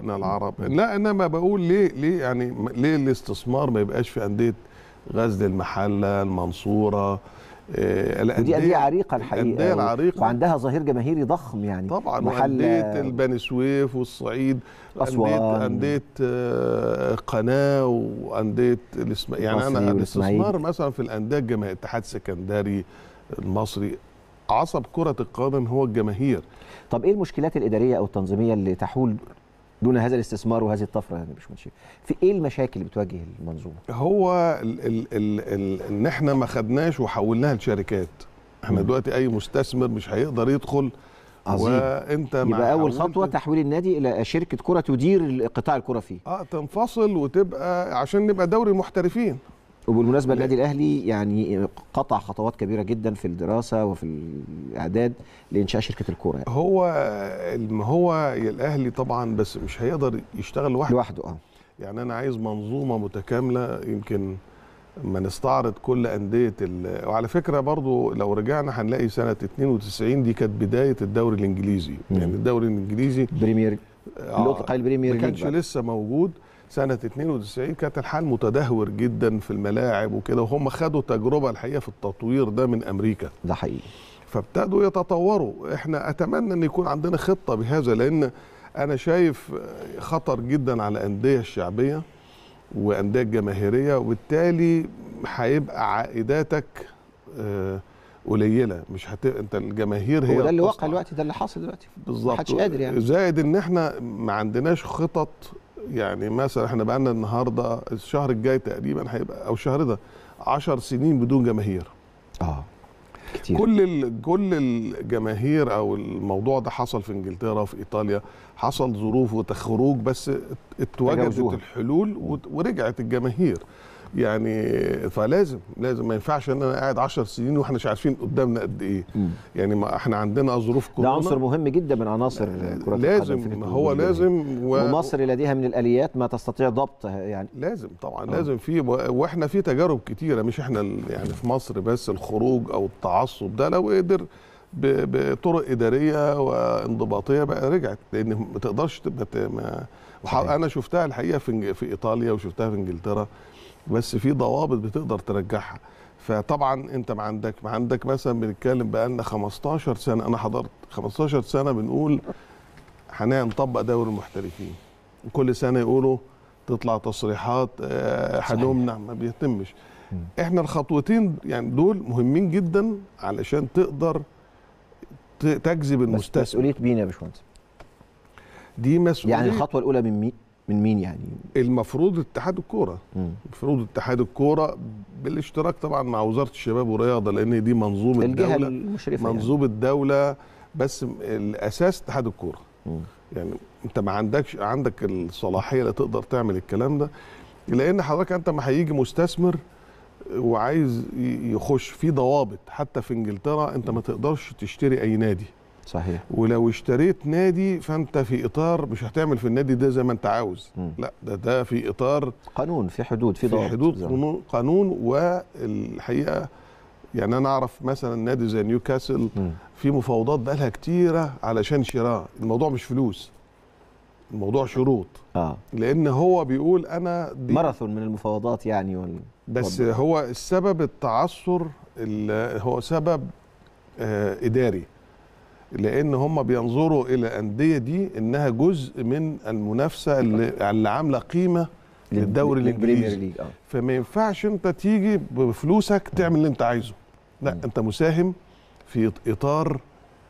شقائنا العرب لا انما بقول ليه ليه يعني م- ليه الاستثمار ما يبقاش في انديه غزل المحله المنصوره آه، ودي الأندية- انديه عريقه الحقيقه الانديه و- العريقه وعندها ظهير جماهيري ضخم يعني طبعا محل- وانديه البني سويف والصعيد أسوان. انديه انديه آه، قناه وانديه الاسم... يعني المصري انا والإسماعيلي. الاستثمار مثلا في الانديه الجماهير الاتحاد السكندري المصري عصب كره القدم هو الجماهير طب ايه المشكلات الاداريه او التنظيميه اللي تحول دون هذا الاستثمار وهذه الطفره يعني مش ماشي في ايه المشاكل اللي بتواجه المنظومه هو ال ال ال ال ان احنا ما خدناش وحولناها لشركات احنا مم. دلوقتي اي مستثمر مش هيقدر يدخل عظيم. وانت مع يبقى اول حولت- خطوه تحويل النادي الى شركه كره تدير قطاع الكره فيه اه تنفصل وتبقى عشان نبقى دوري المحترفين وبالمناسبه لا. النادي الاهلي يعني قطع خطوات كبيره جدا في الدراسه وفي الاعداد لانشاء شركه الكره يعني. هو الم- هو الاهلي طبعا بس مش هيقدر يشتغل لوحده لوحده اه يعني انا عايز منظومه متكامله يمكن ما نستعرض كل انديه ال- وعلى فكره برضو لو رجعنا هنلاقي سنه 92 دي كانت بدايه الدوري الانجليزي مم. يعني الدوري الانجليزي بريمير آه، اللي اطلق عليه البريمير ما ليج كانش بقى. لسه موجود سنة 92 كانت الحال متدهور جدا في الملاعب وكده وهم خدوا تجربة الحقيقة في التطوير ده من أمريكا ده حقيقي فابتدوا يتطوروا احنا أتمنى أن يكون عندنا خطة بهذا لأن أنا شايف خطر جدا على الأندية الشعبية وأندية الجماهيرية وبالتالي هيبقى عائداتك آه، قليلة مش هت... انت الجماهير هي هو ده اللي بتصنع. واقع دلوقتي ده اللي حاصل دلوقتي بالظبط محدش قادر يعني. زائد ان احنا ما عندناش خطط يعني مثلا احنا بقالنا النهارده الشهر الجاي تقريبا هيبقى او الشهر ده 10 سنين بدون جماهير اه كتير كل ال- كل الجماهير او الموضوع ده حصل في انجلترا وفي ايطاليا حصل ظروف وتخروج بس اتوجدت تجاوزوها. الحلول وت- ورجعت الجماهير يعني فلازم لازم ما ينفعش ان انا قاعد 10 سنين واحنا مش عارفين قدامنا قد ايه مم. يعني ما احنا عندنا ظروف ده كورونا عنصر مهم جدا من عناصر كرة القدم فكرة لازم هو وجود لازم و... ومصر لديها من الاليات ما تستطيع ضبط يعني لازم طبعا آه. لازم في واحنا في تجارب كتيره مش احنا ال- يعني في مصر بس الخروج او التعصب ده لو قدر ب- بطرق اداريه وانضباطيه بقى رجعت لان ما تقدرش تبقى ت- ما وح- صحيح. انا شفتها الحقيقه في إنج- في ايطاليا وشفتها في انجلترا بس في ضوابط بتقدر ترجعها فطبعا انت ما عندك ما عندك مثلا بنتكلم بقى لنا 15 سنه انا حضرت 15 سنه بنقول هنطبق دوري المحترفين وكل سنه يقولوا تطلع تصريحات آه، صحيح. هنمنع ما بيتمش مم. احنا الخطوتين يعني دول مهمين جدا علشان تقدر ت- تجذب بس المستثمر مسؤوليه مين يا باشمهندس؟ دي مسؤوليه يعني الخطوه الاولى من مين؟ من مين يعني؟ المفروض اتحاد الكوره مم. المفروض اتحاد الكوره بالاشتراك طبعا مع وزاره الشباب والرياضه لان دي منظومه الجهه دوله المشرفه يعني. منظومه دوله بس م- الاساس اتحاد الكوره مم. يعني انت ما عندكش عندك الصلاحيه اللي تقدر تعمل الكلام ده لان حضرتك انت ما هيجي مستثمر وعايز ي- يخش في ضوابط حتى في انجلترا انت ما تقدرش تشتري اي نادي صحيح ولو اشتريت نادي فانت في اطار مش هتعمل في النادي ده زي ما انت عاوز مم. لا ده ده في اطار قانون في حدود في في ضوابط حدود زي ما- قانون, قانون والحقيقه يعني انا اعرف مثلا نادي زي نيوكاسل مم. في مفاوضات بقالها كتيره علشان شراء الموضوع مش فلوس الموضوع شروط اه لان هو بيقول انا دي ماراثون من المفاوضات يعني وال... بس اتفضل. هو السبب التعثر ال- هو سبب آه اداري لان هم بينظروا الى الانديه دي انها جزء من المنافسه اللي, اللي عامله قيمه للدوري للبريمير الانجليزي ليج اه فما ينفعش انت تيجي بفلوسك تعمل اللي انت عايزه لا مم. انت مساهم في اطار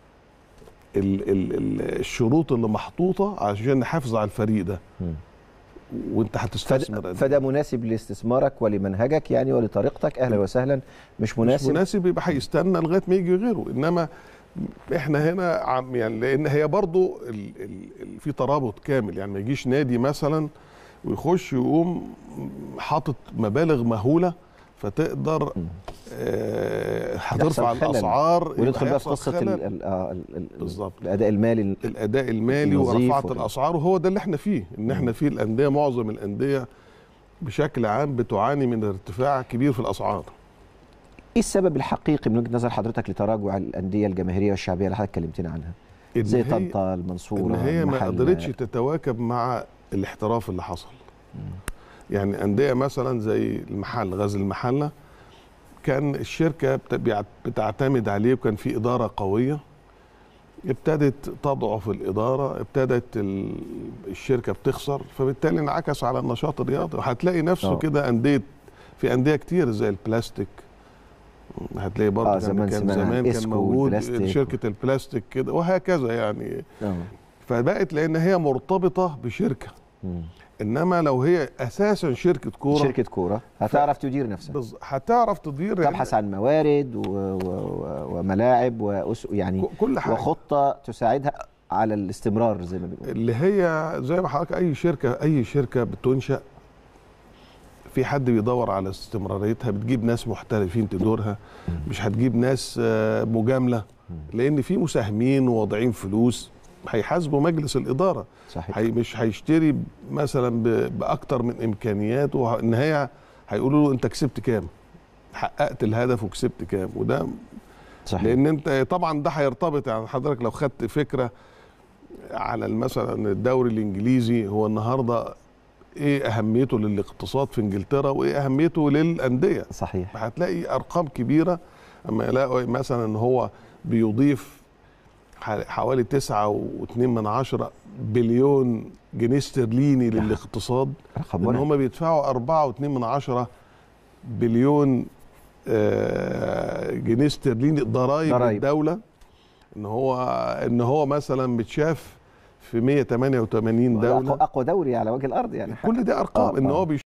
ال ال ال الشروط اللي محطوطه عشان نحافظ على الفريق ده مم. وانت هتستثمر فده, قد فده مناسب لاستثمارك ولمنهجك يعني ولطريقتك اهلا وسهلا مش مش مناسب مناسب يبقى هيستنى لغايه ما يجي غيره انما احنا هنا عم يعني لان هي برضو ال ال ال في ترابط كامل يعني ما يجيش نادي مثلا ويخش يقوم حاطط مبالغ مهوله فتقدر مم. آه هترفع يحصل خلل. الاسعار وندخل يبقى بقى في هيحصل قصه خلل. ال ال آه ال ال بالظبط. الاداء المالي ال- الاداء المالي النظيف ورفعت وكده. الاسعار وهو ده اللي احنا فيه ان احنا فيه الانديه معظم الانديه بشكل عام بتعاني من ارتفاع كبير في الاسعار ايه السبب الحقيقي من وجهه نظر حضرتك لتراجع الانديه الجماهيريه والشعبيه اللي حضرتك كلمتنا عنها؟ إن زي هي- طنطا المنصوره ان هي ما المحلة. قدرتش تتواكب مع الاحتراف اللي حصل يعني انديه مثلا زي المحل غزل المحله كان الشركه بت- بيعت- بتعتمد عليه وكان في اداره قويه ابتدت تضعف الاداره ابتدت ال- الشركه بتخسر فبالتالي انعكس على النشاط الرياضي وهتلاقي نفسه آه. كده انديه في انديه كتير زي البلاستيك هتلاقي برضه آه، كان, زمان كان سمعنا زمان كان إسكو موجود والبلاستيك. شركه البلاستيك كده وهكذا يعني آه. فبقت لان هي مرتبطه بشركه مم. انما لو هي اساسا شركه كوره شركه كوره هتعرف تدير نفسها بز- هتعرف تدير تبحث عن موارد و... و... و... وملاعب وأس... يعني ك- كل حاجه وخطه تساعدها على الاستمرار زي ما بنقول اللي هي زي ما حضرتك اي شركه اي شركه بتنشا في حد بيدور على استمراريتها بتجيب ناس محترفين تدورها مش هتجيب ناس آه، مجامله لان في مساهمين وواضعين فلوس هيحاسبوا مجلس الاداره صحيح هي مش هيشتري مثلا ب- باكتر من امكانياته وه- ان هي هيقولوا له انت كسبت كام حققت الهدف وكسبت كام وده صحيح لان انت طبعا ده هيرتبط يعني حضرتك لو خدت فكره على مثلا الدوري الانجليزي هو النهارده ايه اهميته للاقتصاد في انجلترا وايه اهميته للانديه صحيح هتلاقي ارقام كبيره اما يلاقوا مثلا ان هو بيضيف ح- حوالي تسعة واتنين من عشرة بليون جنيه استرليني للاقتصاد رقم ان مرعب. هم بيدفعوا أربعة واتنين من عشرة بليون آه، جنيه استرليني ضرائب ضرايب. الدولة ان هو ان هو مثلا متشاف في 188 أقوى- دولة اقوى دوري على وجه الارض يعني كل دي ارقام آه، ان آه. هو بيش